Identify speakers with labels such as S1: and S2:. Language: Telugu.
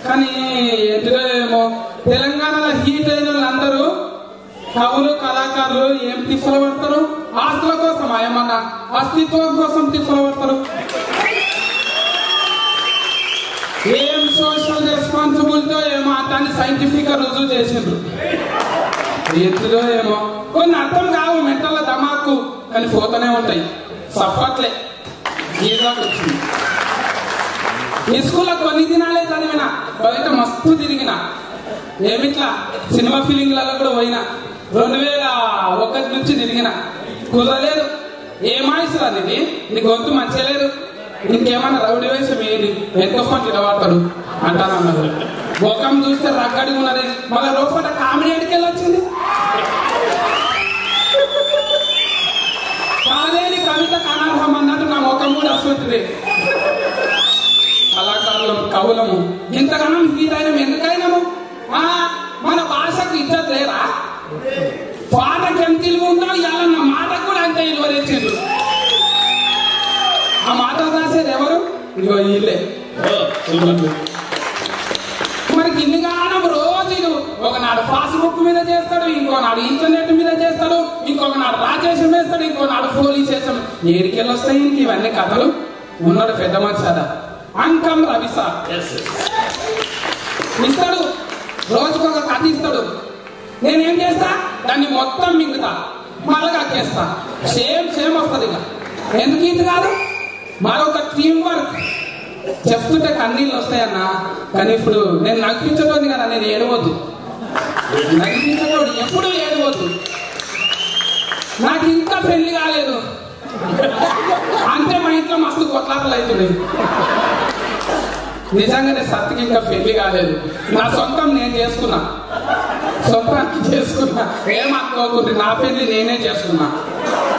S1: కానీ ఏంటిదో ఏమో తెలంగాణలో హీట్ అయిన వాళ్ళందరూ కవులు కళాకారులు ఏం తిప్పలు పడతారు ఆస్తుల కోసం ఏమన్నా అస్తిత్వం కోసం తిప్పలు పడతారు ఏం సోషల్ రెస్పాన్సిబిలిటీ ఏమో దాన్ని సైంటిఫిక్ గా రుజువు చేసిండ్రు ఎందులో ఏమో కొన్ని అర్థం కావు మెంటల్ దమాకు కానీ పోతూనే ఉంటాయి సప్పట్లే ఈజాకి వచ్చింది ఈ స్కూల్లో కొన్ని దినాలే చదివిన బయట మస్తు తిరిగిన ఏమిట్లా సినిమా ఫీలింగ్లలో కూడా పోయినా రెండు వేల ఒకటి నుంచి తిరిగిన కుదరలేదు ఏమాయిసురా నీది నీ గొంతు మంచిగా లేదు ఇంకేమన్నా రౌడీ వేషం ఏంటి ఎంత ఫోన్ నిలబడతాడు అంటాను అన్నారు ముఖం చూస్తే రగ్గడిగా ఉన్నది మళ్ళీ లోపల కామెడీ ఎడికెళ్ళి వచ్చింది కాదేని కవిత కనర్హం అన్నట్టు నా ముఖం కూడా అసలుతుంది కళాకారులం కవులము ఇంతగానం హీరైనం ఎందుకైనాము ఆ, మన భాషకు ఇజ్జత్ లేరా పాటకి ఎంత విలువ ఉందో ఇవాళ నా మాటకు కూడా అంతే విలువ తెచ్చిండు ఆ మాట రాసేది ఎవరు ఇదిగో వీళ్ళే మనకి ఇన్ని కాలం రోజు ఇది ఒకనాడు ఫాస్బుక్ మీద చేస్తాడు ఇంకోనాడు ఇంటర్నెట్ మీద చేస్తాడు ఇంకొక నాడు రాజేశం వేస్తాడు ఇంకో నాడు పోలీస్ వేస్తాడు ఏడికెళ్ళి వస్తాయి ఇంక ఇవన్నీ కథలు ఉన్నాడు పెద్ద మనిషి అదా అంకం రవిసా ఇస్తాడు రోజుకు ఒక కథ ఇస్తాడు నేనేం చేస్తా దాన్ని మొత్తం మింగుతా మళ్ళా కక్కేస్తా సేమ్ సేమ్ వస్తుంది ఇక ఎందుకు ఇది కాదు మరొక టీం వర్క్ చెప్తుంటే కన్నీళ్ళు వస్తాయన్న కానీ ఇప్పుడు నేను నడిపించటోది కదా నేను ఏడవద్దు నడిపించటోడు ఎప్పుడు ఏడవద్దు నాకు ఇంకా పెళ్లి కాలేదు అంతే మా ఇంట్లో మస్తు కొట్లాటలు అవుతుంది నిజంగానే సత్తుకి ఇంకా పెళ్లి కాలేదు నా సొంతం నేను చేసుకున్నా సొంతానికి చేసుకున్నా ఏం అనుకోకుండా నా పెళ్లి నేనే చేసుకున్నా